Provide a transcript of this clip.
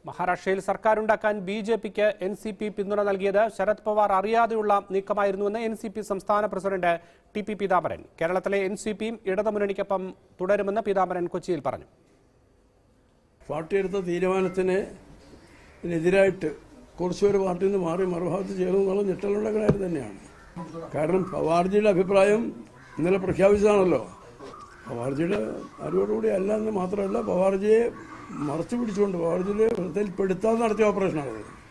മഹാരാഷ്ട്രയിൽ സർക്കാരുണ്ടാക്കാൻ B J പിക്ക് എൻ സി പി പിന്തുണ നൽകിയത് ശരത് പവാർ അറിയാതെയുള്ള നീക്കമായിരുന്നുവെന്ന് എൻ സി പി സംസ്ഥാന പ്രസിഡന്റ് ടി പി പീതാംബരൻ കേരളത്തിലെ എൻ സി പിയും ഇടതുമുന്നണിക്കൊപ്പം തുടരുമെന്ന് പീതാംബരൻ കൊച്ചിയിൽ പറഞ്ഞു പാർട്ടി എടുത്ത തീരുമാനത്തിന് എതിരായിട്ട് കുറച്ചുപേർ പാർട്ടിയിൽ നിന്ന് മാറി മറുഭാഗത്ത് ചേർന്നു എന്നുള്ള ഞെട്ടലുള്ള കാര്യം തന്നെയാണ് കാരണം പവാർജിയുടെ അഭിപ്രായം ഇന്നലെ പ്രഖ്യാപിച്ചതാണല്ലോ പവാർജിയുടെ അറിവോടുകൂടി അല്ല എന്ന് മാത്രമല്ല പവാർജിയെ മറച്ചു പിടിച്ചുകൊണ്ട് പവാർജിയെ ഹൃദയത്തിൽപ്പെടുത്താതെ നടത്തിയ ഓപ്പറേഷനാണത്